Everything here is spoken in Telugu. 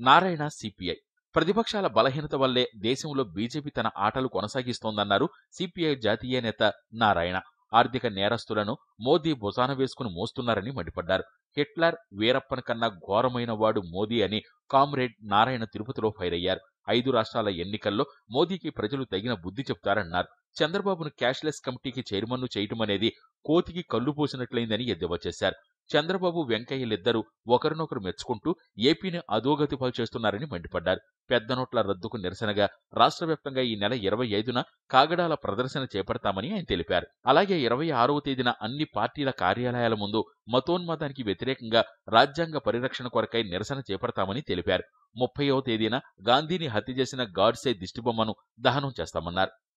నారాయణ సిపిఐ ప్రతిపక్షాల బలహీనత వల్లే దేశంలో బీజేపీ తన ఆటలు కొనసాగిస్తోందన్నారు సిపిఐ జాతీయ నేత నారాయణ ఆర్థిక నేరస్తులను మోదీ భుజాన వేసుకుని మోస్తున్నారని మండిపడ్డారు హిట్లర్ వీరప్పన్ కన్నా ఘోరమైన వాడు మోదీ అని కామ్రేడ్ నారాయణ తిరుపతిలో ఫైర్ అయ్యారు ఐదు రాష్ట్రాల ఎన్నికల్లో మోదీకి ప్రజలు తగిన బుద్ధి చెప్తారన్నారు చంద్రబాబును క్యాష్లెస్ కమిటీకి చైర్మన్ను చేయటం అనేది కోతికి కళ్ళు పోసినట్లయిందని ఎద్దేవా చేశారు చంద్రబాబు వెంకయ్యలిద్దరూ ఒకరినొకరు మెచ్చుకుంటూ ఏపీని అధోగతి పాలు చేస్తున్నారని మండిపడ్డారు పెద్ద నోట్ల రద్దుకు నిరసనగా రాష్ట్ర వ్యాప్తంగా ఈ నెల ఇరవై ఐదున కాగడాల ప్రదర్శన చేపడతామని ఆయన తెలిపారు అలాగే ఇరవై ఆరవ తేదీన అన్ని పార్టీల కార్యాలయాల ముందు మతోన్మాదానికి వ్యతిరేకంగా రాజ్యాంగ పరిరక్షణ కొరకై నిరసన చేపడతామని తెలిపారు ముప్పైవ తేదీన గాంధీని హత్య చేసిన గాడ్సే దిష్టిబొమ్మను దహనం చేస్తామన్నారు